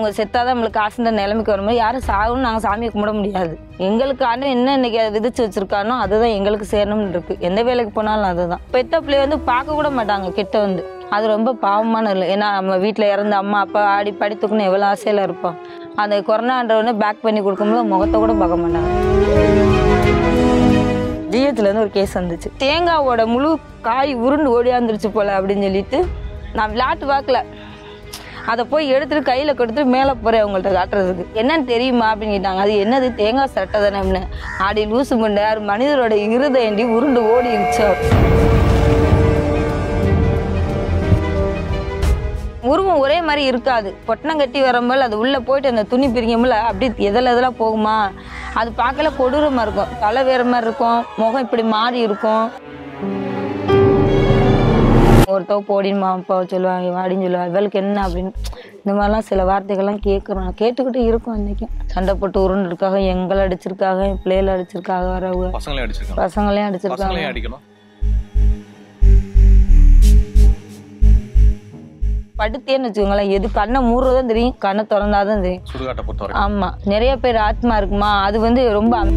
அவங்க செத்தாதான் நம்மளுக்கு காசுன்ற நிலைமைக்கு வரும்போது யாரும் சாகணும்னு நாங்கள் சாமியை கும்பிட முடியாது எங்களுக்கு ஆண்டு என்ன இன்னைக்கு அதை விதிச்சு வச்சிருக்கானோ அதுதான் எங்களுக்கு சேரணும்னு இருக்கு எந்த வேலைக்கு போனாலும் அதுதான் பெத்த பிள்ளைய வந்து பார்க்க கூட மாட்டாங்க கிட்ட வந்து அது ரொம்ப பாவமான இல்லை ஏன்னா நம்ம வீட்டில் இறந்த அம்மா அப்பா ஆடி படி தூக்கணும் எவ்வளோ ஆசையில் இருப்போம் அந்த கொரோனான்றவொடனே பேக் பண்ணி கொடுக்கும்போது முகத்தை கூட பார்க்க மாட்டாங்க ஜிஹெச்ல இருந்து ஒரு கேஸ் வந்துச்சு தேங்காவோட முழு காய் உருண்டு ஓடியாந்துருச்சு போல அப்படின்னு சொல்லிட்டு நான் விளையாட்டு வாக்கல அதை போய் எடுத்துட்டு கையில் கொடுத்துட்டு மேலே போகிறேன் அவங்கள்ட்ட காட்டுறதுக்கு என்னன்னு தெரியுமா அப்படின்னு கேட்டாங்க அது என்னது தேங்காய் சட்டை தானே அப்படின்னு ஆடி லூசு மண்டார் மனிதரோட இருதயண்டி உருண்டு ஓடி இருந்துச்சு உருவம் ஒரே மாதிரி இருக்காது பொட்டணம் கட்டி வரும்போது அது உள்ளே போயிட்டு அந்த துணி பிரிக்கும்போல அப்படி எதில் எதெல்லாம் போகுமா அது பார்க்கல கொடூரமாக இருக்கும் தலை வேற மாதிரி இருக்கும் முகம் இப்படி மாறி இருக்கும் ஒருத்தவ போடின்மா அப்பா சொல்லுவாங்க வாடின்னு சொல்லுவாங்க இவளுக்கு என்ன அப்படின்னு இந்த மாதிரிலாம் சில வார்த்தைகள்லாம் கேட்குறோம் கேட்டுக்கிட்டு இருக்கும் அன்னைக்கும் சண்டை போட்டு உருண்டுருக்காக எங்களை அடிச்சிருக்காங்க என் பிள்ளைகளை அடிச்சிருக்காங்க வரவங்க பசங்களையும் அடிச்சிருக்காங்க பசங்களையும் அடிச்சிருக்காங்க பசங்களையும் அடிக்கணும் படுத்தேன்னு வச்சுக்கோங்களேன் எது கண்ணை மூடுறதும் தெரியும் கண்ணை திறந்தாதான் தெரியும் சுடுகாட்டை பொறுத்த வரைக்கும் ஆமா நிறைய பேர் ஆத்மா இருக்குமா அது வந்து ரொம்ப அம்-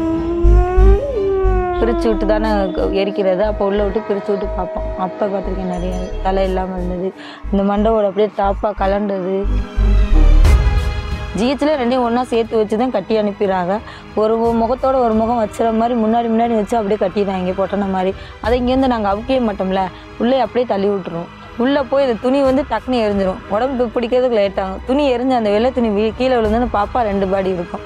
பிரிச்சு விட்டு தானே எரிக்கிறது அப்போ உள்ள விட்டு பிரிச்சு விட்டு பார்ப்போம் அப்போ பார்த்துருக்கேன் நிறைய தலை இல்லாமல் இருந்தது இந்த மண்டபோட அப்படியே டாப்பாக கலண்டது ஜிஹெச்சில் ரெண்டையும் ஒன்றா சேர்த்து வச்சு தான் கட்டி அனுப்பிடுறாங்க ஒரு முகத்தோட ஒரு முகம் வச்சுற மாதிரி முன்னாடி முன்னாடி வச்சு அப்படியே கட்டிடுறாங்க பொட்டன மாதிரி அதை இங்கேருந்து நாங்கள் அவுக்கவே மாட்டோம்ல உள்ளே அப்படியே தள்ளி விட்டுருவோம் உள்ளே போய் அந்த துணி வந்து டக்குனு எரிஞ்சிரும் உடம்பு பிடிக்கிறதுக்கு லேட் ஆகும் துணி எரிஞ்சு அந்த வெள்ளை துணி வீ- கீழே விழுந்துன்னு பாப்பா ரெண்டு பாடி இருக்கும்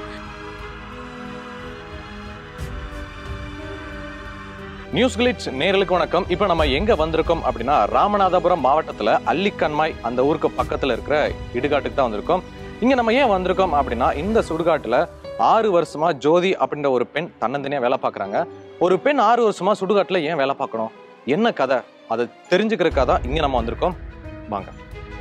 நியூஸ் கிளிட்ஸ் நேர்களுக்கு வணக்கம் இப்போ நம்ம எங்க வந்திருக்கோம் அப்படின்னா ராமநாதபுரம் மாவட்டத்துல அல்லிக்கண்மாய் அந்த ஊருக்கு பக்கத்துல இருக்கிற இடுகாட்டுக்கு தான் வந்திருக்கோம் இங்க நம்ம ஏன் வந்திருக்கோம் அப்படின்னா இந்த சுடுகாட்டுல ஆறு வருஷமா ஜோதி அப்படின்ற ஒரு பெண் தன்னந்தனியா வேலை பார்க்கறாங்க ஒரு பெண் ஆறு வருஷமா சுடுகாட்டுல ஏன் வேலை பார்க்கணும் என்ன கதை அதை தெரிஞ்சுக்கிறதுக்காக தான் இங்க நம்ம வந்திருக்கோம் வாங்க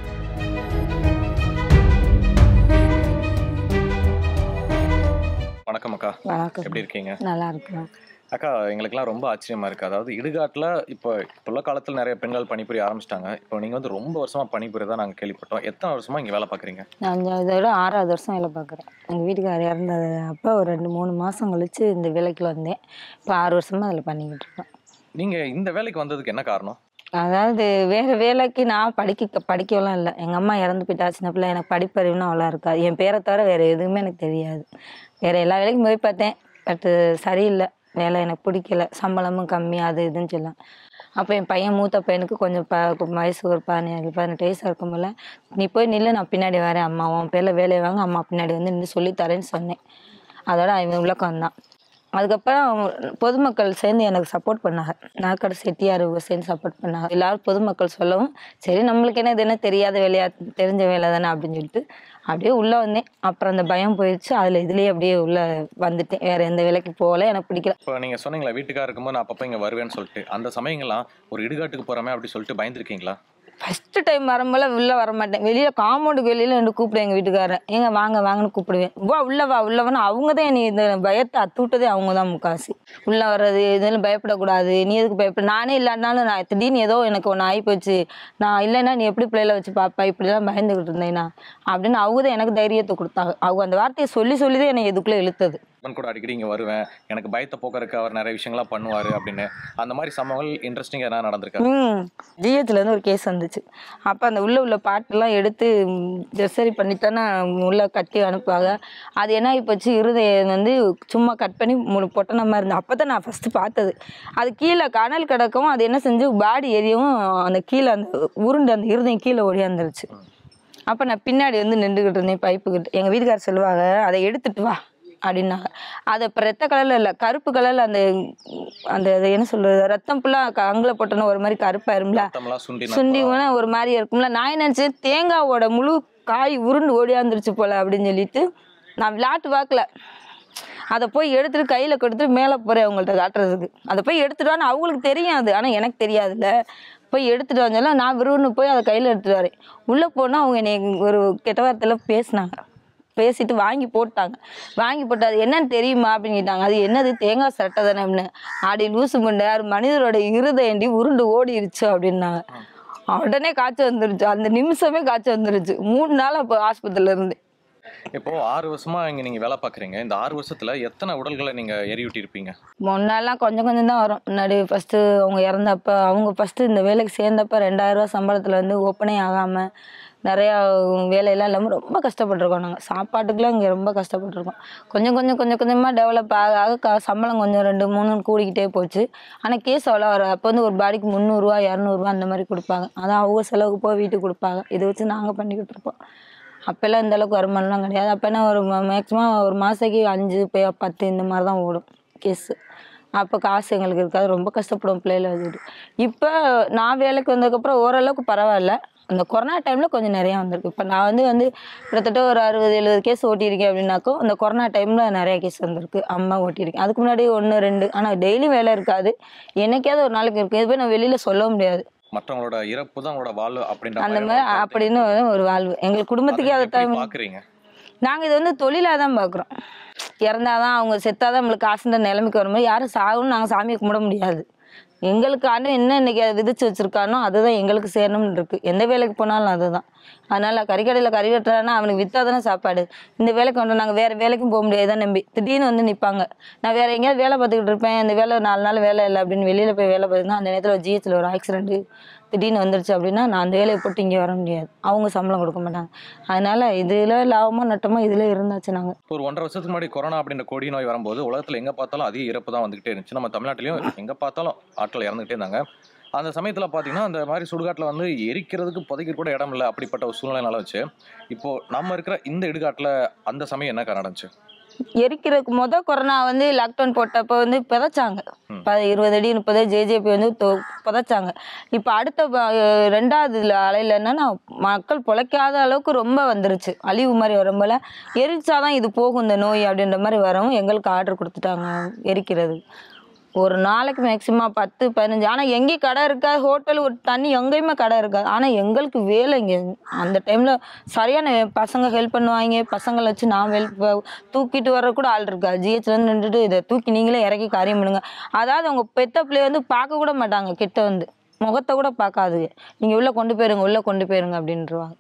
வணக்கம் அக்கா வணக்கம் எப்படி இருக்கீங்க நல்லா இருக்கும் அக்கா எங்களுக்கெல்லாம் ரொம்ப ஆச்சரியமா இருக்கு அதாவது இடுகாட்டில் இப்போ இப்போ உள்ள காலத்தில் நிறைய பெண்கள் பணிபுரிய ஆரம்பிச்சிட்டாங்க இப்போ நீங்கள் வந்து ரொம்ப வருஷமா பணிபுரியதான் நாங்கள் கேள்விப்பட்டோம் எத்தனை வருஷமா இங்கே வேலை பார்க்குறீங்க நான் அஞ்சாவது விட ஆறாவது வருஷம் வேலை பார்க்குறேன் எங்கள் வீட்டுக்காரர் இறந்தது அப்போ ஒரு ரெண்டு மூணு மாதம் கழிச்சு இந்த வேலைக்கு வந்தேன் இப்போ ஆறு வருஷமாக அதில் பண்ணிக்கிட்டு இருக்கேன் நீங்கள் இந்த வேலைக்கு வந்ததுக்கு என்ன காரணம் அதாவது வேறு வேலைக்கு நான் படிக்க படிக்கலாம் இல்லை எங்கள் அம்மா இறந்து போயிட்டா சின்ன பிள்ளை எனக்கு படிப்பறிவுன்னு அவ்வளோ இருக்காது என் பேரை தவிர வேறு எதுவுமே எனக்கு தெரியாது வேறு எல்லா வேலைக்கும் போய் பார்த்தேன் பட்டு சரியில்லை வேலை எனக்கு பிடிக்கல சம்பளமும் கம்மி அது இதுன்னு சொல்லலாம் அப்போ என் பையன் மூத்த பையனுக்கு கொஞ்சம் ப வயசு ஒரு பதினேழு பதினெட்டு வயசு இருக்கும்போல நீ போய் நில்லு நான் பின்னாடி வரேன் அம்மா உன் பேரில் வேலையை வாங்க அம்மா பின்னாடி வந்து நின்று சொல்லித்தரேன்னு சொன்னேன் அதோட அவன் உள்ளக்க வந்தான் அதுக்கப்புறம் பொதுமக்கள் சேர்ந்து எனக்கு சப்போர்ட் பண்ணாங்க நாக்கடை செட்டியார் சேர்ந்து சப்போர்ட் பண்ணாங்க எல்லாரும் பொதுமக்கள் சொல்லவும் சரி நம்மளுக்கு என்ன இது என்ன தெரியாத வேலையா தெரிஞ்ச வேலை தானே அப்படின்னு சொல்லிட்டு அப்படியே உள்ளே வந்தேன் அப்புறம் அந்த பயம் போயிடுச்சு அதில் இதுலேயே அப்படியே உள்ளே வந்துட்டேன் வேறு எந்த வேலைக்கு போகல எனக்கு பிடிக்கல இப்போ நீங்கள் சொன்னீங்களா வீட்டுக்கார இருக்கும்போது நான் அப்பப்போ இங்கே வருவேன்னு சொல்லிட்டு அந்த சமயங்கள்லாம் ஒரு இடுகாட்டுக்கு போகிறோமே அப்படி சொல்லிட்டு பயந்துருக்கீங்களா ஃபஸ்ட்டு டைம் வரும்போல உள்ளே வர மாட்டேன் வெளியில் காம்பவுண்டுக்கு வெளியில் ரெண்டு கூப்பிடுவேன் எங்கள் வீட்டுக்காரன் ஏங்க வாங்க வாங்கன்னு கூப்பிடுவேன் வா உள்ள வா உள்ள வான்னு அவங்க தான் நீ இந்த பயத்தை அத்துவிட்டதே அவங்க தான் முக்காசி உள்ளே வர்றது இதெல்லாம் பயப்படக்கூடாது நீ எதுக்கு பயப்பட நானே இல்லாட்டினாலும் நான் திடீர்னு ஏதோ எனக்கு ஒன்று ஆகிப்போச்சு நான் இல்லைன்னா நீ எப்படி பிள்ளைல வச்சு பார்ப்பா இப்படிலாம் பயந்துக்கிட்டு இருந்தேனா அப்படின்னு அவங்க தான் எனக்கு தைரியத்தை கொடுத்தாங்க அவங்க அந்த வார்த்தையை சொல்லி சொல்லி தான் என்னை இதுக்குள்ளே இழுத்தது நான் கூட அடிக்கடி இங்கே வருவேன் எனக்கு பயத்தை போக்குறதுக்கு அவர் நிறைய விஷயங்கள்லாம் பண்ணுவார் அப்படின்னு அந்த மாதிரி சம்பவங்கள் இன்ட்ரெஸ்டிங்காக என்ன நடந்திருக்கா ம் ஜிஹெச்ல இருந்து ஒரு கேஸ் வந்துச்சு அப்போ அந்த உள்ள உள்ள பாட்டெல்லாம் எடுத்து ஜெர்சரி பண்ணித்தானே உள்ள கட்டி அனுப்புவாங்க அது என்ன ஆகிப்போச்சு இருதயம் வந்து சும்மா கட் பண்ணி மூணு பொட்டன மாதிரி இருந்தது அப்போ தான் நான் ஃபஸ்ட்டு பார்த்தது அது கீழே கனல் கிடக்கவும் அது என்ன செஞ்சு பாடி எரியவும் அந்த கீழே அந்த உருண்டு அந்த இருதயம் கீழே ஓடியாந்துருச்சு அப்போ நான் பின்னாடி வந்து நின்றுக்கிட்டு இருந்தேன் பைப்புக்கிட்ட எங்கள் வீட்டுக்காரர் சொல்லுவாங்க அதை எடுத்துட்டு வா அப்படின்னாங்க அது இப்போ ரத்த கலரில் இல்லை கருப்பு கலரில் அந்த அந்த அது என்ன சொல்கிறது ரத்தம் ஃபுல்லாக அங்கில் போட்டோன்னா ஒரு மாதிரி கருப்பாயிரும்ல ரத்தம்லாம் சுண்டி சுண்டி போனா ஒரு மாதிரி இருக்கும்ல நான் என்ன நினச்சேன் தேங்காவோட முழு காய் உருண்டு ஓடியாந்துருச்சு போல அப்படின்னு சொல்லிட்டு நான் விளையாட்டு வாக்கல அதை போய் எடுத்துட்டு கையில் கொடுத்துட்டு மேலே போகிறேன் அவங்கள்ட்ட காட்டுறதுக்கு அதை போய் எடுத்துட்டு வான்னு அவங்களுக்கு தெரியும் அது ஆனால் எனக்கு தெரியாதுல்ல போய் எடுத்துட்டு வந்தால நான் விரும்புன்னு போய் அதை கையில் எடுத்துட்டு வரேன் உள்ளே போனால் அவங்க என்னை ஒரு கெட்ட வார்த்தையில் பேசினாங்க பேசிட்டு வாங்கி போட்டாங்க வாங்கி போட்டு அது என்னன்னு தெரியுமா அப்படின்னு கேட்டாங்க அது என்னது தேங்காய் சட்டை தானே அப்படின்னு ஆடி லூசு மண்டார் மனிதரோட இருதயண்டி உருண்டு ஓடிருச்சு அப்படின்னாங்க உடனே காய்ச்சல் வந்துருச்சு அந்த நிமிஷமே காய்ச்சல் வந்துருச்சு மூணு நாள் அப்போ ஆஸ்பத்திரியில இருந்து இப்போ ஆறு வருஷமா இங்க நீங்க வேலை பாக்குறீங்க இந்த ஆறு வருஷத்துல எத்தனை உடல்களை நீங்க எரியூட்டி இருப்பீங்க முன்னாலாம் கொஞ்சம் கொஞ்சம் தான் வரும் முன்னாடி ஃபஸ்ட்டு அவங்க இறந்தப்ப அவங்க ஃபஸ்ட்டு இந்த வேலைக்கு சேர்ந்தப்ப ரெண்டாயிரம் ரூபா சம்பளத்தில் வந்து ஓப்பனே ஆகாமல் நிறையா வேலையெல்லாம் இல்லாமல் ரொம்ப கஷ்டப்பட்டிருக்கோம் நாங்கள் சாப்பாட்டுக்குலாம் இங்கே ரொம்ப கஷ்டப்பட்டிருக்கோம் கொஞ்சம் கொஞ்சம் கொஞ்சம் கொஞ்சமாக டெவலப் ஆக ஆக க- சம்பளம் கொஞ்சம் ரெண்டு மூணு கூடிக்கிட்டே போச்சு ஆனால் கேஸ் அவ்வளோ வரும் அப்போ வந்து ஒரு பாடிக்கு முந்நூறுரூவா இரநூறுவா அந்த மாதிரி கொடுப்பாங்க அதான் அவங்க செலவுக்கு போய் வீட்டுக்கு கொடுப்பாங்க இதை வச்சு நாங்கள் பண்ணிக்கிட்டு இருப்போம் அப்போல்லாம் இந்த அளவுக்கு வருமானம்லாம் கிடையாது அப்போனா ஒரு மேக்ஸிமம் ஒரு மாதத்துக்கு அஞ்சு பே பத்து இந்த மாதிரி தான் ஓடும் கேஸு அப்போ காசு எங்களுக்கு இருக்காது ரொம்ப கஷ்டப்படும் பிள்ளைகளை வச்சுட்டு இப்போ நான் வேலைக்கு வந்ததுக்கப்புறம் ஓரளவுக்கு பரவாயில்ல அந்த கொரோனா டைமில் கொஞ்சம் நிறையா வந்திருக்கு இப்போ நான் வந்து வந்து கிட்டத்தட்ட ஒரு அறுபது எழுபது கேஸ் ஓட்டியிருக்கேன் அப்படின்னாக்கும் அந்த கொரோனா டைமில் நிறையா கேஸ் வந்திருக்கு அம்மா ஓட்டியிருக்கேன் அதுக்கு முன்னாடி ஒன்று ரெண்டு ஆனால் டெய்லி வேலை இருக்காது என்னைக்காவது ஒரு நாளைக்கு இருக்குது இது போய் நான் வெளியில் சொல்ல முடியாது மற்றவங்களோட இறப்பு தான் உங்களோட வாழ்வு அப்படின்ற அந்த மாதிரி மாதிரி ஒரு கருத்து. அப்படின்னு ஒரு வாழ்வு எங்களுக்கு குடும்பத்துக்கே அதை அதை எப்படி டைம் பாக்குறீங்க நாங்கள் இது வந்து தொழிலாக தான் பார்க்குறோம் இறந்தாதான் அவங்க செத்தாதான் நம்மளுக்கு காசுன்ற நிலைமைக்கு வரும்போது யாரும் சாகுன்னு நாங்கள் சாமியை கும்பிட முடியாது எங்களுக்கு அண்ணன் என்ன இன்னைக்கு அதை விதிச்சு வச்சிருக்கானோ அதுதான் எங்களுக்கு சேரணும்னு இருக்கு எந்த வேலைக்கு போனாலும் அதுதான் அதனால கறிக்கடையில் கறி வெட்டுறான்னா அவனுக்கு விற்றா தானே சாப்பாடு இந்த வேலைக்கு வந்து நாங்கள் வேறு வேலைக்கும் போக முடியாது இதை நம்பி திடீர்னு வந்து நிற்பாங்க நான் வேறு எங்கேயாவது வேலை பார்த்துக்கிட்டு இருப்பேன் இந்த வேலை நாலு நாள் வேலை இல்லை அப்படின்னு வெளியில் போய் வேலை பார்த்துன்னா அந்த நேரத்தில் ஜிஹெச்சில் ஒரு ஆக்சிடென்ட்டு திடீர்னு வந்துருச்சு அப்படின்னா நான் அந்த வேலையை போட்டு இங்கே வர முடியாது அவங்க சம்பளம் கொடுக்க மாட்டாங்க அதனால இதில் லாபமோ நட்டமோ இதில் இருந்தாச்சு நாங்கள் ஒரு ஒன்றரை வருஷத்துக்கு முன்னாடி கொரோனா அப்படின்ற கொடி நோய் வரும்போது உலகத்துல எங்க பார்த்தாலும் அதிக இறப்பு தான் வந்துகிட்டே இருந்துச்சு நம்ம தமிழ்நாட்டிலையும் எங்க பார்த்தாலும் ஆட்கள் இறந்துகிட்டே இருந்தாங்க அந்த சமயத்துல பாத்தீங்கன்னா அந்த மாதிரி சுடுகாட்டுல வந்து எரிக்கிறதுக்கு புதைக்க கூட இடம் இல்லை அப்படிப்பட்ட ஒரு சூழ்நிலை வச்சு இப்போ நம்ம இருக்கிற இந்த இடுகாட்டுல அந்த சமயம் என்ன நடந்துச்சு எரிக்கிறதுக்கு முத கொரோனா வந்து லாக்டவுன் போட்டப்போ வந்து புதைச்சாங்க ம். ப இருபது அடி முப்பது ஜேஜேபி வந்து தொ- புதைச்சாங்க இப்போ அடுத்த ப- ரெண்டாவது இதுல அலையில என்னன்னா மக்கள் பொழைக்காத அளவுக்கு ரொம்ப வந்துருச்சு அழிவு மாதிரி வரும்போல எரிச்சாதான் இது போகும் இந்த நோய் அப்படின்ற மாதிரி வரவும் எங்களுக்கு ஆர்டர் கொடுத்துட்டாங்க எரிக்கிறது ஒரு நாளைக்கு மேக்ஸிமம் பத்து பதினஞ்சு ஆனால் எங்கேயும் கடை இருக்காது ஹோட்டல் ஒரு தண்ணி எங்கேயுமே கடை இருக்காது ஆனால் எங்களுக்கு வேலை இங்கே அந்த டைமில் சரியான பசங்க ஹெல்ப் பண்ணுவாங்க பசங்களை வச்சு நான் ஹெல்ப் தூக்கிட்டு வர கூட ஆள் இருக்கா ஜிஹெச்லேருந்து நின்றுட்டு இதை தூக்கி நீங்களே இறக்கி காரியம் பண்ணுங்க அதாவது அவங்க பெத்த பிள்ளைய வந்து பார்க்க கூட மாட்டாங்க கிட்ட வந்து முகத்தை கூட பார்க்காதுங்க நீங்கள் உள்ளே கொண்டு போயிருங்க உள்ளே கொண்டு போயிருங்க அப்படின்றவாங்க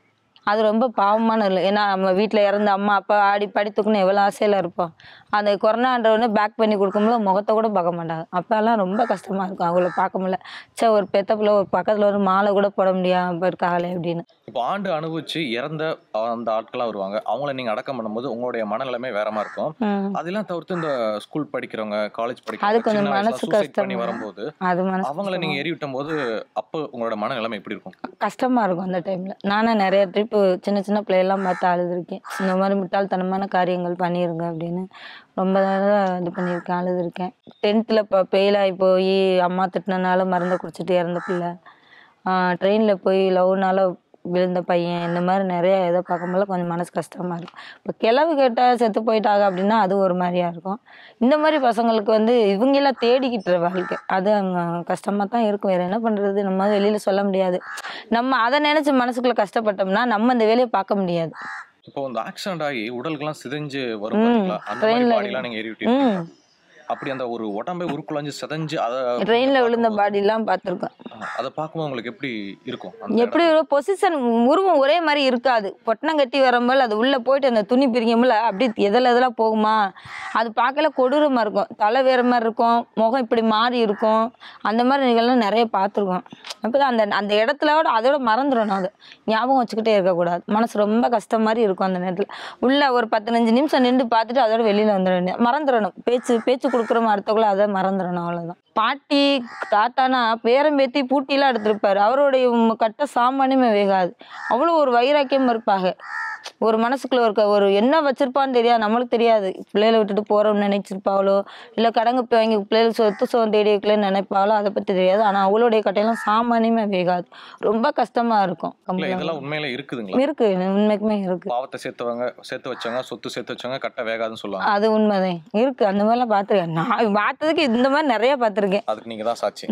அது ரொம்ப பாவமான இல்லை ஏன்னா நம்ம வீட்டில் இறந்த அம்மா அப்பா ஆடி படி தூக்குன்னு எவ்வளோ ஆசையில் இருப்போம் அந்த கொரோனான்றவொடனே பேக் பண்ணி கொடுக்கும்போது முகத்தை கூட பார்க்க மாட்டாங்க அப்போல்லாம் ரொம்ப கஷ்டமாக இருக்கும் அவங்கள பார்க்க முடியல சே ஒரு பெத்த பிள்ளை ஒரு பக்கத்தில் ஒரு மாலை கூட போட முடியாம இருக்காங்களே அப்படின்னு இப்போ ஆண்டு அனுபவிச்சு இறந்த அந்த ஆட்களா வருவாங்க அவங்கள நீங்க அடக்கம் பண்ணும்போது உங்களுடைய மனநிலைமை வேற மாதிரி இருக்கும் ம். அதெல்லாம் தவிர்த்து இந்த ஸ்கூல் படிக்கிறவங்க காலேஜ் அது படிக்கிறவங்க கொஞ்சம் சின்ன வயசுல மனசு சூசைட் கஷ்டமா பண்ணி வரும்போது அது மனசு அவங்கள கஷ்டமா நீங்க எரிவிட்டும் போது அப்போ உங்களோட மனநிலைமை எப்படி இருக்கும் கஷ்டமாக இருக்கும் அந்த டைமில் நானும் நிறைய ட்ரிப்பு சின்ன சின்ன பிள்ளையெல்லாம் பார்த்து அழுதுருக்கேன் இந்த மாதிரி முட்டாள்தனமான காரியங்கள் பண்ணிருங்க அப்படின்னு ரொம்ப தடவை இது பண்ணியிருக்கேன் அழுதுருக்கேன் டென்த்தில் இப்போ ஃபெயிலாகி போய் அம்மா திட்டினனால மருந்தை குடிச்சிட்டு இறந்த பிள்ளை ட்ரெயினில் போய் லவ்னால விழுந்த பையன் இந்த மாதிரி நிறைய இதை பார்க்கும்போது கொஞ்சம் மனசு கஷ்டமாக இருக்கும் இப்போ கிளவு கேட்டால் செத்து போயிட்டாங்க அப்படின்னா அது ஒரு மாதிரியா இருக்கும் இந்த மாதிரி பசங்களுக்கு வந்து இவங்கெல்லாம் தேடிக்கிட்டு வாழ்க்கை அது அவங்க கஷ்டமாக தான் இருக்கும் வேறு என்ன பண்ணுறது நம்ம வெளியில் சொல்ல முடியாது நம்ம அதை நினச்சி மனசுக்குள்ளே கஷ்டப்பட்டோம்னா நம்ம இந்த வேலையை பார்க்க முடியாது இப்போ இந்த ஆக்சிடென்ட் ஆகி உடலுக்கெல்லாம் சிதைஞ்சு வரும் ம், பாத்தீங்களா அந்த மாதிரி trainல பாடிலாம் நீங்க எரிவிட்டு ம் அப்படி அந்த ஒரு உடம்பை உருக்குலைஞ்சு சிதைஞ்சு அதை ட்ரெயினில் விழுந்த பாடிலாம் பார்த்துருக்கோம் அதை பார்க்கும்போது உங்களுக்கு எப்படி இருக்கும் அந்த எப்படி பொசிஷன் உருவம் ஒரே மாதிரி இருக்காது பொட்டணம் கட்டி வரும்போது அது உள்ளே போயிட்டு அந்த துணி பிரிக்கும்போது அப்படி எதில் எதில் போகுமா அது பார்க்கல கொடூரமாக இருக்கும் தலை வேறு மாதிரி இருக்கும் முகம் இப்படி மாறி இருக்கும் அந்த மாதிரி நிகழ்லாம் நிறைய பார்த்துருக்கோம் அப்போ அந்த அந்த இடத்துல விட அதோட மறந்துடணும் அது ஞாபகம் வச்சுக்கிட்டே இருக்கக்கூடாது மனசு ரொம்ப கஷ்டம் மாதிரி இருக்கும் அந்த நேரத்தில் உள்ள ஒரு பதினஞ்சு நிமிஷம் நின்று பார்த்துட்டு அதோட வெளியில் வந்துடணும் மறந்துடணும் பேச்சு பேச்சு கொடுக்குறோம் அடுத்தக்குள்ள அதை மறந்துடணும் அவ்வளோதான் பாட்டி தாத்தானா பேரம் பேத்தி பூட்டிலாம் எடுத்திருப்பாரு அவருடைய உம் கட்ட சாமானியமே வேகாது அவ்வளோ ஒரு வைராக்கியம் இருப்பாங்க ஒரு மனசுக்குள்ள இருக்க ஒரு என்ன வச்சிருப்பான்னு தெரியாது நம்மளுக்கு தெரியாது பிள்ளைகளை விட்டுட்டு போறோம்னு நினைச்சிருப்பாளோ இல்லை கடங்கு போய் வாங்கி பிள்ளைகள் சொத்து சுகம் தேடி வைக்கலன்னு நினைப்பாளோ அதை பற்றி தெரியாது ஆனால் அவளுடைய கட்டையெல்லாம் சாமானியமே வேகாது ரொம்ப கஷ்டமா இருக்கும் இல்ல இதெல்லாம் உண்மையில இருக்குதுங்களா இருக்கு உண்மைக்குமே இருக்கு பாவத்தை சேர்த்தவங்க சேர்த்து வச்சவங்க சொத்து சேர்த்து வச்சவங்க கட்ட வேகாதுன்னு சொல்லுவாங்க அது உண்மைதான் இருக்கு அந்த மாதிரிலாம் பார்த்துருக்கேன் நான் பார்த்ததுக்கு இந்த மாதிரி நிறைய பார்த்துருக்கேன் அதுக்கு நீங்க தான் சாட்சி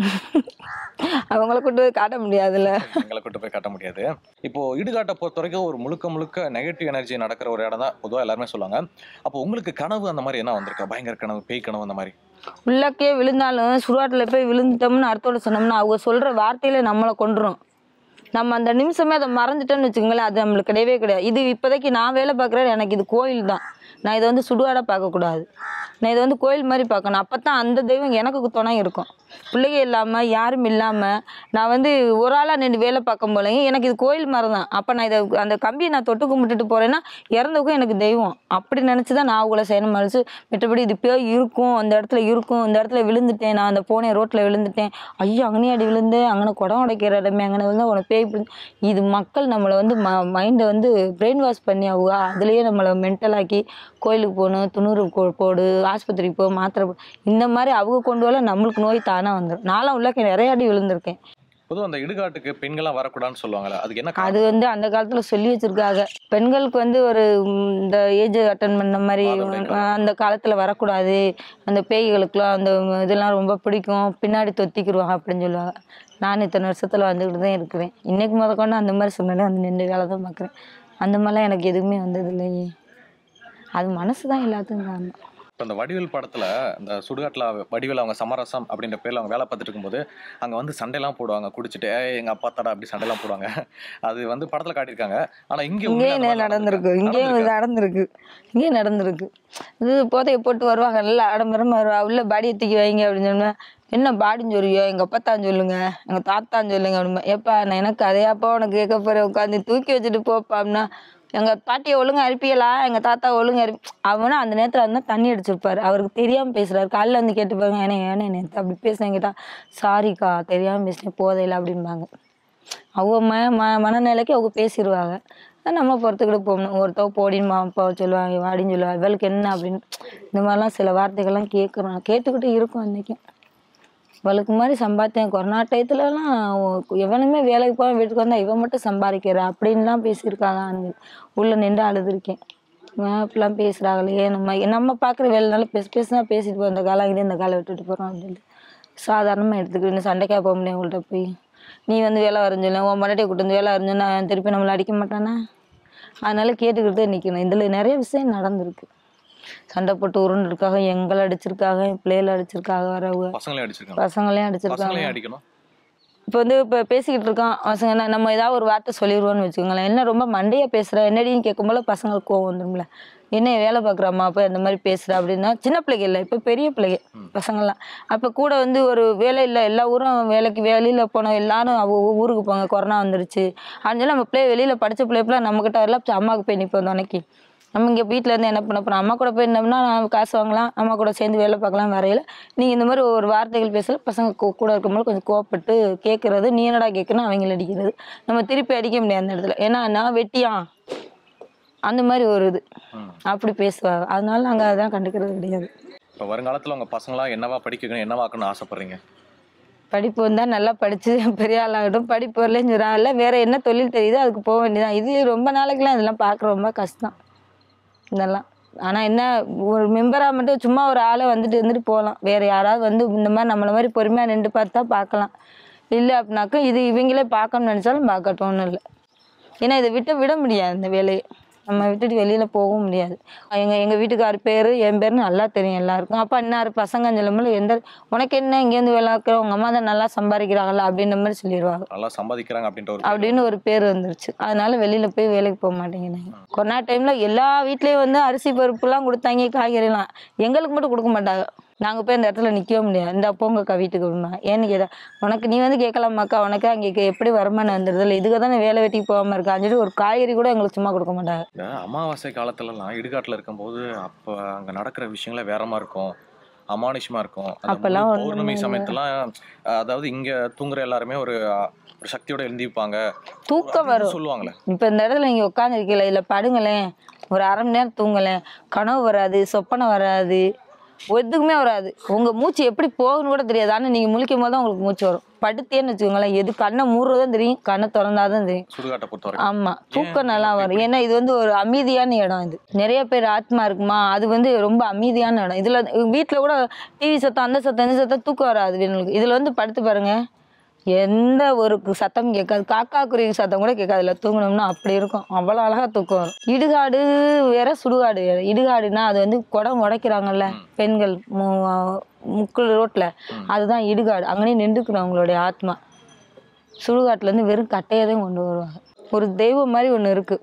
அவங்கள கொண்டு போய் காட்ட முடியாதுல்ல எங்களை கூட்டு போய் காட்ட முடியாது இப்போ இடுகாட்டை பொறுத்த வரைக்கும் ஒரு முழுக்க முழுக்க நெகட்டிவ் எனர்ஜி நடக்கிற ஒரு இடம் தான் பொதுவாக எல்லாருமே சொல்லுவாங்க அப்போ உங்களுக்கு கனவு அந்த மாதிரி என்ன வந்திருக்கா பயங்கர கனவு பேய் கனவு அந்த மாதிரி உள்ளக்கே விழுந்தாலும் சுடுகாட்டில் போய் விழுந்துட்டோம்னு அர்த்தோட சொன்னோம்னா அவங்க சொல்ற வார்த்தையில நம்மளை கொண்டுரும் நம்ம அந்த நிமிஷமே அதை மறந்துட்டோம்னு வச்சுக்கோங்களேன் அது நம்மளுக்கு கிடையவே கிடையாது இது இப்போதைக்கு நான் வேலை பார்க்குறேன் எனக்கு இது கோயில் தான் நான் இதை வந்து சுடுகாடாக பார்க்கக்கூடாது நான் இதை வந்து கோயில் மாதிரி பார்க்கணும் அப்போ தான் அந்த தெய்வம் எனக்கு துணை இருக்கும் பிள்ளைங்க இல்லாமல் யாரும் இல்லாமல் நான் வந்து ஒரு ஆளாக நின்று வேலை பார்க்கும் போலயும் எனக்கு இது கோயில் மாதிரி தான் அப்போ நான் இதை அந்த கம்பியை நான் தொட்டு கும்பிட்டுட்டு போகிறேன்னா இறந்தவுக்கும் எனக்கு தெய்வம் அப்படி நினச்சி தான் நான் அவங்கள செய்யணும் மறுச்சு மற்றபடி இது பேய் இருக்கும் அந்த இடத்துல இருக்கும் இந்த இடத்துல விழுந்துட்டேன் நான் அந்த போனேன் ரோட்டில் விழுந்துட்டேன் ஐயோ அங்கனே அடி விழுந்தேன் அங்கே குடம் உடைக்கிற இடமே அங்கே விழுந்தா உனக்கு பேய் பிடிச்சி இது மக்கள் நம்மளை வந்து ம மைண்டை வந்து பிரெயின் வாஷ் பண்ணி அவங்க அதுலேயே நம்மளை மென்டலாக்கி கோயிலுக்கு போகணும் துணூறு கோ- போடு ஆஸ்பத்திரிக்கு போ மாத்திரை போ இந்த மாதிரி அவங்க கொண்டு வரல நம்மளுக்கு நோய் தானாக வந்துடும் நானும் உள்ளக்க நிறைய அடி விழுந்திருக்கேன் பொதுவாக அந்த இடுகாட்டுக்கு பெண்கள்லாம் வரக்கூடாதுன்னு சொல்லுவாங்கல்ல அதுக்கு என்ன காரணம்? அது வந்து அந்த காலத்துல சொல்லி வச்சிருக்காங்க பெண்களுக்கு வந்து ஒரு ம், இந்த ஏஜ் அட்டன் பண்ண மாதிரி மாதவிடாய் அஹ், அந்த காலத்துல வரக்கூடாது அந்த பேய்களுக்குலாம் அந்த இதெல்லாம் ரொம்ப பிடிக்கும் பின்னாடி தொத்திக்கிருவாங்க அப்படின்னு சொல்லுவாங்க நான் இத்தனை வருஷத்துல வந்துக்கிட்டு தான் இருக்கிறேன் இன்னைக்கு முத கொண்டு அந்த மாதிரி சொன்னாலே அந்த நின்று வேலை தான் பார்க்குறேன் அந்த மாதிரிலாம் எனக்கு எதுவுமே வந்தது இல்லையே அது மனசு தான் எல்லாத்துக்கும் காரணம் இப்போ இந்த வடிவேல் படத்துல இந்த சுடுகாட்டில் வடிவேல் அவங்க சமரசம் அப்படின்ற பேர்ல அவங்க வேலை பார்த்துட்டு இருக்கும்போது அங்க வந்து சண்டைலாம் போடுவாங்க குடிச்சிட்டு "ஏய், எங்க அப்பா தடா அப்படி சண்டைலாம் போடுவாங்க அது வந்து படத்துல காட்டியிருக்காங்க ஆனா இங்க இங்கேயும் உண்மையில அந்த மாதிரி நடந்திருக்கு இங்கேயும் இது நடந்திருக்கு இங்கேயும் நடந்திருக்கு இது போதையை போட்டு வருவாங்க நல்லா ஆடம்பரமா வருவா உள்ள பாடியை தூக்கி வைங்க அப்படின்னு சொன்னா என்ன பாடின்னு சொல்லியோ எங்க அப்பத்தான் சொல்லுங்க எங்க தாத்தான் சொல்லுங்க அப்படிமா ஏப்பா நான் எனக்கு அதையாப்பா உனக்கு கேட்க போறேன் உட்காந்து தூக்கி வச்சுட்டு போப்பா அப்படின்னா எங்க பாட்டியை ஒழுங்கா அனுப்பியலா எங்க தாத்தா ஒழுங்கா அனுப்பி அவனும் அந்த நேரத்துல இருந்தா தண்ணி அடிச்சிருப்பாரு அவருக்கு தெரியாம பேசுறாரு காலைல வந்து கேட்டு பாருங்க ஏன்னா ஏன்னா நேற்று அப்படி பேசுனேன் கேட்டா சாரிக்கா தெரியாம பேசினேன் போதையில அப்படிம்பாங்க அவங்க ம ம மனநிலைக்கு அவங்க பேசிடுவாங்க நம்ம பொறுத்துக்கிட்டு போகணும் ஒருத்தவ போடின்னு அப்பா சொல்லுவாங்க வாடின்னு சொல்லுவாங்க இவளுக்கு என்ன அப்படின்னு இந்த மாதிரிலாம் சில வார்த்தைகள்லாம் கேட்குறோம் கேட்டுக்கிட்டு இருக்கோம் அன்றைக்கும் இவளுக்கு மாதிரி சம்பாதித்தேன் கொரோனா டயத்துலலாம் எவனுமே வேலைக்கு போக வீட்டுக்கு வந்தா இவன் மட்டும் சம்பாதிக்கிறா அப்படின்லாம் பேசியிருக்காங்க அந்த உள்ள நின்று அழுதுருக்கேன் இவன் இப்படிலாம் பேசுகிறாங்களே நம்ம நம்ம பார்க்குற வேலைனால பேச பேசினா பேசிட்டு போய் இந்த காலம் இது இந்த காலை விட்டுட்டு போகிறோம் அப்படின்ட்டு சாதாரணமாக எடுத்துக்கிட்டு சண்டைக்காக போக முடியும் அவங்கள்ட்ட போய் நீ வந்து வேலை வரைஞ்சல உன் மறுபடியும் கூட்டு வந்து வேலை வரைஞ்சோன்னா திருப்பி நம்மளை அடிக்க மாட்டானா அதனால கேட்டுக்கிட்டு நிற்கணும் இதில் நிறைய விஷயம் நடந்திருக்கு சண்டை போட்டு உருண்டுருக்காக எங்களை அடிச்சிருக்காங்க என் பிள்ளைகளை அடிச்சிருக்காங்க வரவங்க பசங்களையும் அடிச்சிருக்காங்க பசங்களையும் அடிச்சிருக்காங்க பசங்களையும் அடிக்கணும் இப்போ வந்து இப்போ பேசிக்கிட்டு இருக்கோம் பசங்க என்ன- நம்ம ஏதாவது ஒரு வார்த்தை சொல்லிடுவோம்னு வச்சுக்கோங்களேன் என்ன ரொம்ப மண்டையா பேசுகிற என்னடின்னு கேட்கும்போது பசங்களுக்கு கோவம் வந்துடும்ல என்ன வேலை பார்க்குறாம்மா அப்போ இந்த மாதிரி பேசுகிற அப்படின்னா சின்ன பிள்ளைங்க இல்லை இப்போ பெரிய பிள்ளைங்க பசங்கள்லாம் அப்போ கூட வந்து ஒரு வேலை இல்லை எல்லா ஊரும் வேலைக்கு வெளியில் போனோம் எல்லாரும் அவ ஊ- ஊருக்கு போங்க கொரோனா வந்துருச்சு அதனால நம்ம பிள்ளை வெளியில் படித்த பிள்ளைப்பெல்லாம் நம்மக்கிட்ட வரல அப்ப அம்மாவுக்கு போய் நிற்போம் துணைக்கு நம்ம இங்கே வீட்டில் இருந்து என்ன பண்ண போகிறோம் அம்மா கூட போய் இருந்தோம்னா நம்ம காசு வாங்கலாம் அம்மா கூட சேர்ந்து வேலை பார்க்கலாம் வரையில நீங்கள் இந்த மாதிரி ஒரு வார்த்தைகள் பேசல பசங்க கூ- கூட இருக்கும்போது கொஞ்சம் கோவப்பட்டு கேட்குறது நீ என்னடா கேட்கணும் அவங்கள அடிக்கிறது நம்ம திருப்பி அடிக்க முடியாது அந்த இடத்துல ஏன்னா நான் வெட்டியான் அந்த மாதிரி ஒரு இது ம். அப்படி பேசுவாங்க அதனால நாங்கள் அதெல்லாம் கண்டுக்கிறது கிடையாது இப்போ வருங்காலத்துல உங்க பசங்களாம் என்னவா படிக்கணும் என்னவாக்கணும்னு ஆசைப்படுறீங்க படிப்பு வந்தால் நல்லா படித்து பெரிய ஆளாகட்டும் படிப்பு வரலன்னு சொல்கிறாங்கல்ல வேறு என்ன தொழில் தெரியுதோ அதுக்கு போக வேண்டியதான் இது ரொம்ப நாளைக்குலாம் இதெல்லாம் பார்க்க ரொம்ப கஷ்டம் இதெல்லாம் ஆனால் என்ன ஒரு மெம்பராக மட்டும் சும்மா ஒரு ஆளை வந்துட்டு இருந்துட்டு போகலாம் வேறு யாராவது வந்து இந்த மாதிரி நம்மளை மாதிரி பொறுமையாக நின்று பார்த்தா பார்க்கலாம் இல்லை அப்படின்னாக்கா இது இவங்களே பார்க்கணும்னு நினச்சாலும் பார்க்கட்டும் ஒன்றும் இல்லை ஏன்னா இதை விட்டு விட முடியாது இந்த வேலையை நம்ம விட்டுட்டு வெளியில் போகவும் முடியாது எங்கள் எங்கள் வீட்டுக்கார் பேர் என் பேர்னு நல்லா தெரியும் எல்லாருக்கும் அப்போ இன்னாரு பசங்கன்னு சொல்லும்போது எந்த உனக்கு என்ன இங்கேருந்து வேலை பார்க்குற உங்கள் அம்மா தான் நல்லா சம்பாதிக்கிறாங்களா அப்படின்ற மாதிரி சொல்லிடுவாங்க நல்லா சம்பாதிக்கிறாங்க அப்படின்ற ஒரு அப்படின்னு ஒரு பேர் வந்துருச்சு அதனால வெளியில போய் வேலைக்கு போக மாட்டேங்கிறாங்க கொரோனா டைம்ல எல்லா வீட்லயும் வந்து அரிசி பருப்புலாம் கொடுத்தாங்க காய்கறிலாம் எங்களுக்கு மட்டும் கொடுக்க மாட்டாங்க நாங்க போய் அந்த இடத்துல நிக்கவே முடியாது இந்த போங்கக்கா வீட்டுக்கு அப்படிமா ஏன்னு கேட்டா உனக்கு நீ வந்து கேட்கலாமாக்கா உனக்கு அங்கே கே- எப்படி வருமானம் வந்துடுது இல்லை இதுக்கு தானே வேலை வெட்டிக்கு போகாம இருக்கான்னு சொல்லிட்டு ஒரு காய்கறி கூட எங்களுக்கு சும்மா கொடுக்க மாட்டாங்க இந்த அமாவாசை காலத்துலலாம் இடுகாட்டுல இருக்கும்போது அப்ப அங்க நடக்கிற விஷயங்களே வேறமா இருக்கும் அமானுஷமா இருக்கும் அந்த அப்பெல்லாம் முழு ஒண்ணுமே பௌர்ணமி இல்ல. சமயத்துலாம் அதாவது இங்க தூங்குற எல்லாருமே ஒரு அஹ், ஒரு சக்தியோட எழுந்திருப்பாங்க தூக்கம் வரும் சொல்லுவாங்களே இப்போ இந்த இடத்துல நீங்கள் உட்காந்துருக்கீங்களா இல்லை படுங்களேன் ஒரு அரை மணி நேரம் தூங்கலேன் கனவு வராது சொப்பனை வராது எதுக்குமே வராது உங்கள் மூச்சு எப்படி போகுன்னு கூட தெரியாது ஆனால் நீங்கள் முழிக்கும் போது தான் உங்களுக்கு மூச்சு வரும் படுத்தேன்னு வச்சுக்கோங்களேன் எது கண்ணை மூடுறதும் தெரியும் கண்ணை திறந்தாதான் தெரியும் சுடுகாட்டை பொறுத்த வரைக்கும் ஆமா தூக்கம் நல்லா வரும் ஏன்னா இது வந்து ஒரு அமைதியான இடம் இது நிறைய பேர் ஆத்மா இருக்குமா அது வந்து ரொம்ப அமைதியான இடம் இதுல வீட்ல கூட டிவி சத்தம் அந்த சத்தம் இந்த சத்தம் தூக்கம் வராது இவங்களுக்கு இதுல வந்து படுத்து பாருங்க எந்த ஒரு கு- சத்தமும் கேட்காது காக்கா குருவி சத்தம் கூட கேட்காது இல்லை தூங்கணும்னா அப்படி இருக்கும் அவ்வளோ அழகா தூக்கம் வரும் இடுகாடு வேற சுடுகாடு வேற இடுகாடுனா அது வந்து குடம் உடைக்கிறாங்கல்ல பெண்கள் மு- முக்குள் ரோட்ல அதுதான் இடுகாடு அங்கேயே நின்றுக்கணும் அவங்களுடைய ஆத்மா சுடுகாட்டுலேருந்து வெறும் கட்டையை தான் கொண்டு வருவாங்க ஒரு தெய்வம் மாதிரி ஒன்று இருக்குது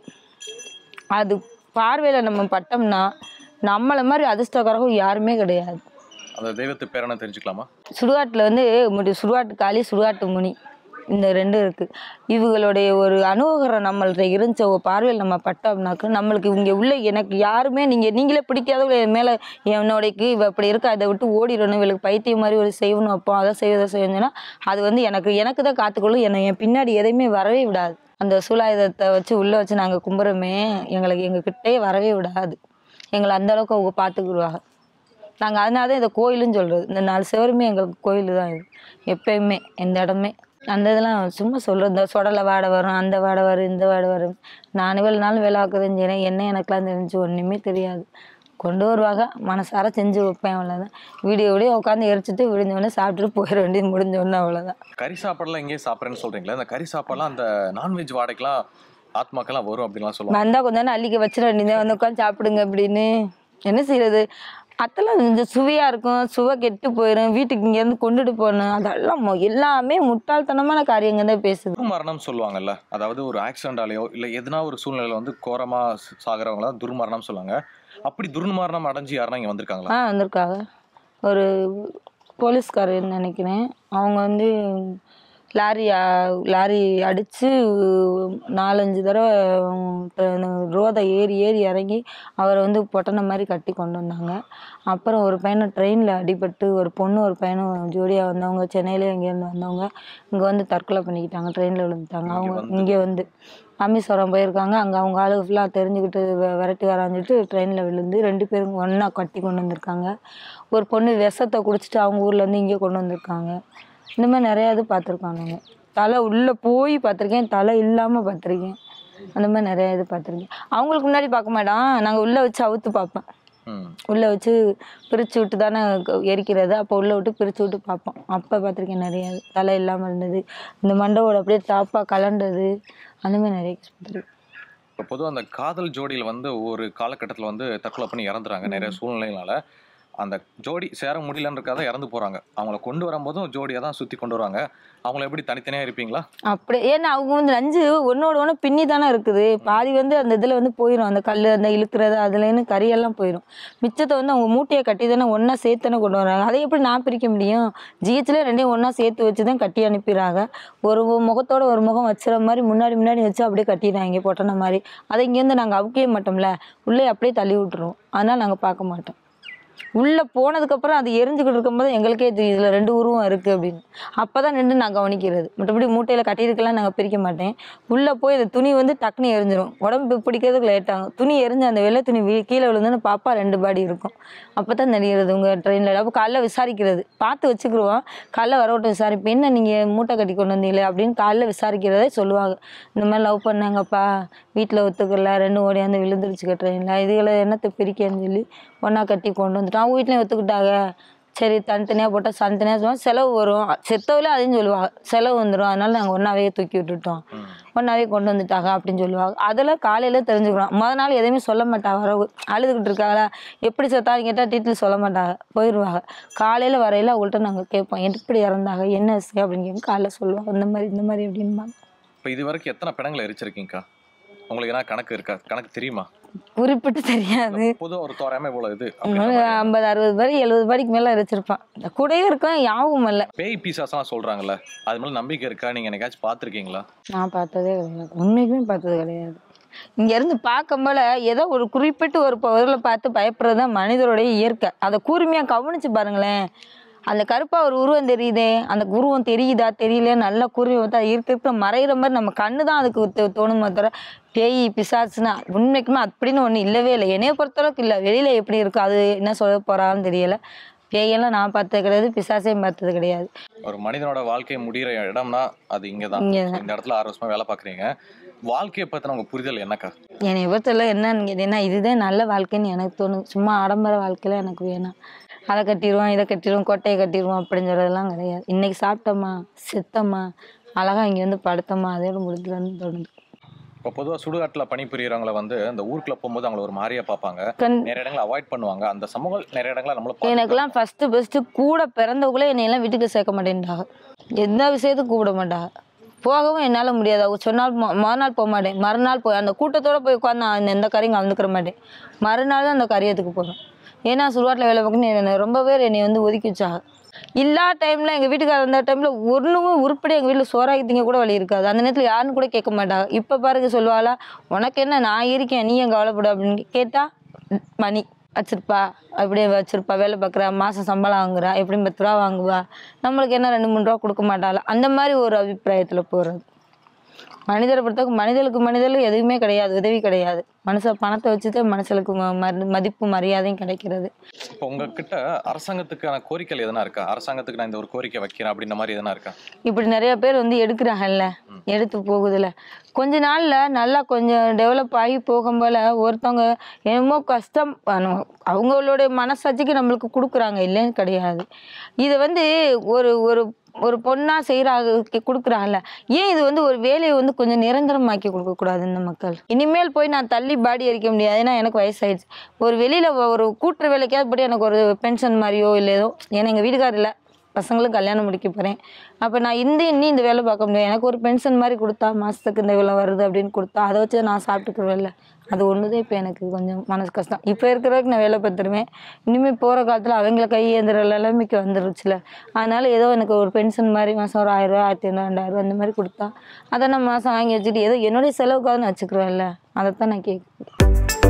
அது பார்வையில் நம்ம பட்டோம்னா நம்மளை மாதிரி அதிர்ஷ்டக்காரகம் யாருமே கிடையாது அந்த தெய்வத்து பேர் என்ன தெரிஞ்சுக்கலாமா சுடுகாட்டில் வந்து முடி சுடுகாட்டு காளி சுடுகாட்டு முனி இந்த ரெண்டும் இருக்குது இவங்களுடைய ஒரு அனுபவம் நம்மள்ட்ட இருந்துச்ச ஒரு பார்வையில் நம்ம பட்டோம்னாக்க நம்மளுக்கு இங்கே உள்ள எனக்கு யாருமே நீங்கள் நீங்களே பிடிக்காதவங்க என் மேலே என்னோடைக்கு இவ இப்படி இருக்கா அதை விட்டு ஓடிடணும் இவளுக்கு பைத்தியம் மாதிரி ஒரு செய்யணும் அப்போ அதை செய்வதை செய்யணும்னா அது வந்து எனக்கு எனக்கு தான் காத்துக்கொள்ளும் என்னை என் பின்னாடி எதையுமே வரவே விடாது அந்த சூலாயுதத்தை வச்சு உள்ளே வச்சு நாங்கள் கும்புறோமே எங்களுக்கு எங்கள் கிட்டே வரவே விடாது எங்களை அந்த அளவுக்கு அவங்க பார்த்துக்கிடுவாங்க நாங்கள் அதனால தான் இதை கோயிலுன்னு சொல்கிறது இந்த நாலு சிவருமே எங்களுக்கு கோயில் தான் இது எப்பயுமே எந்த இடமே அந்த இதெல்லாம் சும்மா சொல்கிறது இந்த சொடலை வாடை வரும் அந்த வாடை வரும் இந்த வாடை வரும் நான் இவ்வளோ நாள் வேலை ஆக்குதுன்னு செய்கிறேன் என்ன எனக்கெல்லாம் தெரிஞ்சு ஒன்றுமே தெரியாது கொண்டு வருவாங்க மனசார செஞ்சு வைப்பேன் அவ்வளோதான் வீடியோ வீடியோ உட்காந்து எரிச்சிட்டு விடிஞ்சோடனே சாப்பிட்டுட்டு போயிட வேண்டியது முடிஞ்சோடனே அவ்வளோதான் கறி சாப்பாடுலாம் எங்கேயே சாப்பிட்றேன்னு சொல்றீங்களா இந்த கறி சாப்பாடுலாம் அந்த நான்வெஜ் வாடைக்கெல்லாம் ஆத்மாக்கெல்லாம் வரும் அப்படின்லாம் சொல்லுவாங்க வந்தால் கொஞ்ச நேரம் அள்ளிக்க வச்சிட வேண்டியதான் வந்து உட்காந்து சாப்பிடுங்க அப்படின்னு என்ன செய்யறது அதெல்லாம் இந்த சுவையாக இருக்கும் சுவை கெட்டு போயிடும் வீட்டுக்கு இங்கேருந்து கொண்டுட்டு போகணும் அதெல்லாம் மொ- எல்லாமே முட்டாள்தனமான காரியங்க தான் பேசுது துர்மரணம் சொல்லுவாங்கல்ல அதாவது ஒரு ஆக்சிடென்டாலேயோ இல்லை எதனா ஒரு சூழ்நிலையில வந்து கோரமா சாகிறவங்கள தான் துர்மரணம் சொல்லுவாங்க அப்படி துர்மரணம் அடைஞ்சு யாருன்னா இங்க வந்திருக்காங்களா ஆ வந்திருக்காங்க ஒரு போலீஸ்காரன்னு நினைக்கிறேன் அவங்க வந்து லாரி ஆ- லாரி அடித்து நாலஞ்சு தடவை ரோதை ஏறி ஏறி இறங்கி அவரை வந்து பொட்டனை மாதிரி கட்டி கொண்டு வந்தாங்க அப்புறம் ஒரு பையனை ட்ரெயினில் அடிபட்டு ஒரு பொண்ணு ஒரு பையனும் ஜோடியாக வந்தவங்க சென்னையிலே இங்கேருந்து வந்தவங்க இங்கே வந்து தற்கொலை பண்ணிக்கிட்டாங்க ட்ரெயினில் விழுந்துட்டாங்க அவங்க இங்கே வந்து ராமேஸ்வரம் போயிருக்காங்க அங்கே அவங்க ஆளு ஃபுல்லாக தெரிஞ்சுக்கிட்டு வெ- விரட்டி வராஞ்சிட்டு ட்ரெயினில் விழுந்து ரெண்டு பேரும் ஒன்றா கட்டி கொண்டு வந்திருக்காங்க ஒரு பொண்ணு விஷத்தை குடிச்சிட்டு அவங்க ஊர்லேருந்து இங்கே கொண்டு வந்திருக்காங்க இந்த மாதிரி நிறையா இது பார்த்துருக்கோம் நாங்கள் தலை உள்ளே போய் பார்த்துருக்கேன் தலை இல்லாமல் பார்த்துருக்கேன் அந்த மாதிரி நிறையா இது பார்த்துருக்கேன் அவங்களுக்கு முன்னாடி பார்க்க மாட்டோம் நாங்கள் உள்ளே வச்சு அவுத்து பார்ப்பேன் ம் உள்ளே வச்சு பிரித்து விட்டு தானே க- எரிக்கிறது அப்போ உள்ளே விட்டு பிரித்து விட்டு பார்ப்போம் அப்போ பார்த்துருக்கேன் நிறையா இது. தலை இல்லாமல் இருந்தது இந்த மண்டவோட அப்படியே டாப்பாக கலண்டது அந்த மாதிரி நிறைய கேஸ் பார்த்துருக்கேன் இப்போ பொதுவாக அந்த காதல் ஜோடியில் வந்து ஒரு காலகட்டத்தில் வந்து தற்கொலை பண்ணி இறந்துறாங்க நிறைய சூழ்நிலைகளால அந்த ஜோடி சேர முடியலன்றக்காக இறந்து போறாங்க அவங்கள கொண்டு வரும்போதும் ஜோடியாக தான் சுற்றி கொண்டு வராங்க அவங்கள எப்படி தனித்தனியாக இருப்பீங்களா அப்படி ஏன்னா அவங்க வந்து நஞ்சு ஒன்னோட ஒன்று பின்னி தானே இருக்குது பாதி வந்து அந்த இதில் வந்து போயிடும் அந்த கல் அந்த இழுக்கிறது அதுலேருந்து கறியெல்லாம் போயிடும் மிச்சத்தை வந்து அவங்க மூட்டையை கட்டி தானே ஒன்றா சேர்த்து தானே கொண்டு வராங்க அதை எப்படி நான் பிரிக்க முடியும் ஜிஹெச்ல ரெண்டையும் ஒன்றா சேர்த்து வச்சு தான் கட்டி அனுப்பிடுறாங்க ஒரு முகத்தோட ஒரு முகம் வச்சுற மாதிரி முன்னாடி முன்னாடி வச்சு அப்படியே கட்டிடுறாங்க பொட்டன மாதிரி அதை இங்கேருந்து நாங்கள் அவுக்கவே மாட்டோம்ல உள்ளே அப்படியே தள்ளி விட்டுருவோம் அதனால் நாங்கள் பார்க்க மாட்டோம் உள்ளே போனதுக்கப்புறம் அது எரிஞ்சுக்கிட்டு இருக்கும்போது எங்களுக்கே தெரியும் இதில் ரெண்டு உருவம் இருக்குது அப்படின்னு அப்போ தான் நின்று நான் கவனிக்கிறது மற்றபடி மூட்டையில் கட்டியிருக்கலாம் நாங்கள் பிரிக்க மாட்டேன் உள்ளே போய் அந்த துணி வந்து டக்குனு எரிஞ்சிடும் உடம்பு பிடிக்கிறதுக்கு லேட் ஆகும் துணி எரிஞ்சு அந்த வெள்ளை துணி வீ- கீழே விழுந்துன்னு பாப்பா ரெண்டு பாடி இருக்கும் அப்போ தான் தெரிகிறது உங்கள் ட்ரெயினில் அப்போ காலைல விசாரிக்கிறது பார்த்து வச்சுக்கிருவோம் காலைல வரவிட்டு விசாரிப்பேன் என்ன நீங்கள் மூட்டை கட்டி கொண்டு வந்தீங்களே அப்படின்னு காலைல விசாரிக்கிறதே சொல்லுவாங்க இந்த மாதிரி லவ் பண்ணாங்கப்பா வீட்டில் ஒத்துக்கல ரெண்டு ஓடியாந்து விழுந்துருச்சுக்க ட்ரெயினில் இதுகளை என்னத்தை பிரிக்கன்னு சொல்லி ஒன்றா கட்டி கொண்டு வந்துட்டோம் அவங்க வீட்லேயும் ஒத்துக்கிட்டாங்க சரி தனித்தனியாக போட்டால் தனித்தனியாக சொல்லுவாங்க செலவு வரும் செத்தவில் அதையும் சொல்லுவாங்க செலவு வந்துடும் அதனால நாங்கள் ஒன்றாவே தூக்கி விட்டுட்டோம் ம். ஒன்றாவே கொண்டு வந்துட்டாங்க அப்படின்னு சொல்லுவாங்க அதெல்லாம் காலையில் தெரிஞ்சுக்கலாம் முத நாள் எதையுமே சொல்ல மாட்டாங்க வர அழுதுகிட்டு இருக்காங்களா எப்படி செத்தான்னு கேட்டால் டீட்டெயில் சொல்ல மாட்டாங்க போயிடுவாங்க காலையில் வரையில அவங்கள்ட்ட நாங்கள் கேட்போம் எப்படி இறந்தாங்க என்ன விஷயம் அப்படின்னு கேட்க காலைல சொல்லுவாங்க இந்த மாதிரி இந்த மாதிரி அப்படின்பாங்க இப்போ இது வரைக்கும் எத்தனை பிணங்களை எரிச்சிருக்கீங்கக்கா உங்களுக்கு என்ன கணக்கு இருக்கா கணக்கு தெரியுமா குறிப்பிட்டு தெரியாது பொதுவாக ஒரு தோராயமா இவ்வளோ இது ஒரு அப்படின்ற மாதிரி. ஐம்பது அறுபது படி எழுபது படிக்கு மேலே வச்சிருப்பான் கூடயே இருக்கும் யாவும் இல்லை பேய் பீசாஸ்லாம் சொல்றாங்கல்ல அது மேல நம்பிக்கை இருக்கா நீங்க என்னைக்காச்சும் பார்த்துருக்கீங்களா நான் பார்த்ததே கிடையாது உண்மைக்குமே பார்த்தது கிடையாது இங்கேருந்து பார்க்கும்போல ஏதோ ஒரு குறிப்பிட்டு ஒரு பொருளை பார்த்து பயப்படுறது தான் மனிதருடைய இயற்கை அதை கூர்மையாக கவனிச்சு பாருங்களேன் அந்த கருப்பா ஒரு உருவம் தெரியுதே அந்த உருவம் தெரியுதா தெரியலையா நல்லா கூர்மை பார்த்தா இருக்க இருக்க மறைகிற மாதிரி நம்ம கண்ணு தான் அதுக்கு தோ- தோணுமே தவிர பேய் பிசாசுனா உண்மைக்குமே அப்படின்னு ஒன்றும் இல்லவே இல்லை என்னைய பொறுத்தளவுக்கு இல்லை வெளியில் எப்படி இருக்கு அது என்ன சொல்ல போகிறான்னு தெரியலை பேயெல்லாம் நான் பார்த்தது கிடையாது பிசாசையும் பார்த்தது கிடையாது ஒரு மனிதனோட வாழ்க்கை முடிகிற இடம்னா அது இங்கே தான் இங்கே இந்த இடத்துல ஆறு வருஷமா வேலை பார்க்குறீங்க வாழ்க்கையை பற்றின உங்க புரிதல் என்னக்கா என்னை பொறுத்தவரை என்னன்னு கேட்டீங்கன்னா இதுதான் நல்ல வாழ்க்கைன்னு எனக்கு தோணுது சும்மா ஆடம்பர வாழ்க்கையில எனக்கு வேணாம் அதை கட்டிடுவோம் இதை கட்டிடுவோம் கொட்டையை கட்டிடுவோம் அப்படின்னு சொல்றதெல்லாம் கிடையாது இன்னைக்கு சாப்பிட்டோமா செத்தோமா அழகா இங்கே வந்து படுத்தோமா அதோட முடிக்கலன்னு தோணுது இப்போ பொதுவாக சுடுகாட்டில் பணிபுரியறவங்கள வந்து அந்த ஊருக்குள்ள போகும்போது அவங்கள ஒரு மாதிரியா பார்ப்பாங்க கண் நிறைய இடங்களை அவாய்ட் பண்ணுவாங்க அந்த சமூகம் நிறைய இடங்களை நம்மள பார்த்து- எனக்கெல்லாம் ஃபஸ்ட்டு ஃபஸ்ட்டு கூட பிறந்தவங்களே என்னையெல்லாம் வீட்டுக்கு சேர்க்க மாட்டேன்டாங்க எந்த விஷயத்துக்கும் கூப்பிட மாட்டாங்க போகவும் என்னால் முடியாது அவங்க சொன்னால் மொ- மறுநாள் போக மாட்டேன் மறுநாள் போய் அந்த கூட்டத்தோட போய் உட்காந்து நான் எந்த காரியம் கலந்துக்கிற மாட்டேன் மறுநாள் தான் அந்த காரியத்துக்கு போவேன் ஏன்னா சுடுகாட்டில் வேலை பார்க்கணும் என்னை ரொம்ப பேர் என்னை வந்து ஒதுக்கி வச்சாங்க இல்லா டைமில் எங்கள் வீட்டுக்காரர் இருந்த டைமில் ஒன்றுமே உருப்படி எங்கள் வீட்டில் சோறாக்கி திங்க கூட வழி இருக்காது அந்த நேரத்தில் யாருன்னு கூட கேட்க மாட்டாங்க இப்போ பாருங்க சொல்லுவாளா உனக்கு என்ன நான் இருக்கேன் நீ என் கவலைப்படு அப்படின்னு கேட்டால் மணி வச்சிருப்பா அப்படியே வச்சிருப்பா வேலை பார்க்குறா மாதம் சம்பளம் வாங்குறா எப்படியும் பத்து ரூபா வாங்குவா நம்மளுக்கு என்ன ரெண்டு மூணு ரூபா கொடுக்க மாட்டாளா அந்த மாதிரி ஒரு அபிப்பிராயத்தில் போகிறது மனிதரை பொறுத்தவரைக்கும் மனிதனுக்கு மனிதனுக்கு எதுவுமே கிடையாது உதவி கிடையாது மனுஷன் பணத்தை வச்சுட்டு மனுஷனுக்கு ம- மரு- மதிப்பு மரியாதையும் கிடைக்கிறது இப்போ உங்ககிட்ட அரசாங்கத்துக்கான கோரிக்கைகள் எதனா இருக்கா அரசாங்கத்துக்கு நான் இந்த ஒரு கோரிக்கை வைக்கிறேன் அப்படின்ற மாதிரி எதனா இருக்கா இப்படி நிறைய பேர் வந்து எடுக்கிறாங்கல்ல எடுத்து போகுதுல கொஞ்ச நாள்ல நல்லா கொஞ்சம் டெவலப் ஆகி போகும் போல ஒருத்தவங்க என்னமோ கஷ்டம் பண்ணும். அவங்களுடைய மனசாட்சிக்கு நம்மளுக்கு கொடுக்குறாங்க இல்லைன்னு கிடையாது இது வந்து ஒரு ஒரு ஒரு பொண்ணா செய்கிறாங்க கொடுக்குறாங்கல்ல ஏன் இது வந்து ஒரு வேலையை வந்து கொஞ்சம் நிரந்தரமாக்கி கொடுக்கக்கூடாது இந்த மக்கள் இனிமேல் போய் நான் தள்ளி பாடி அடிக்க முடியாது ஏன்னா எனக்கு வயசாயிடுச்சு ஒரு வெளியில் ஒரு கூட்டுற வேலைக்காவது போய் எனக்கு ஒரு பென்ஷன் மாதிரியோ இல்லை ஏதோ ஏன்னா எங்கள் வீட்டுக்காரர் இல்லை பசங்களுக்கு கல்யாணம் முடிக்க போகிறேன் அப்போ நான் இந்த இன்னி இந்த வேலை பார்க்க முடியாது எனக்கு ஒரு பென்ஷன் மாதிரி கொடுத்தா மாதத்துக்கு இந்த வேலை வருது அப்படின்னு கொடுத்தா அதை வச்சு நான் சாப்பிட்டுக்குவேன்ல அது ஒன்று தான் இப்போ எனக்கு கொஞ்சம் மனசு கஷ்டம் இப்போ இருக்கிறதுக்கு நான் வேலை பார்த்துருவேன் இனிமேல் போகிற காலத்தில் அவங்கள கை ஏந்துற நிலைமைக்கு வந்துருச்சுல அதனால ஏதோ எனக்கு ஒரு பென்ஷன் மாதிரி மாதம் ஒரு ஆயிரரூவா ஆயிரத்தி ஐநூறு ரெண்டாயிரரூவா அந்த மாதிரி கொடுத்தா அதை நான் மாதம் வாங்கி வச்சுட்டு ஏதோ என்னுடைய செலவுக்காக நான் வச்சுக்கிறேன்ல அதை தான் நான் கேட்குறேன்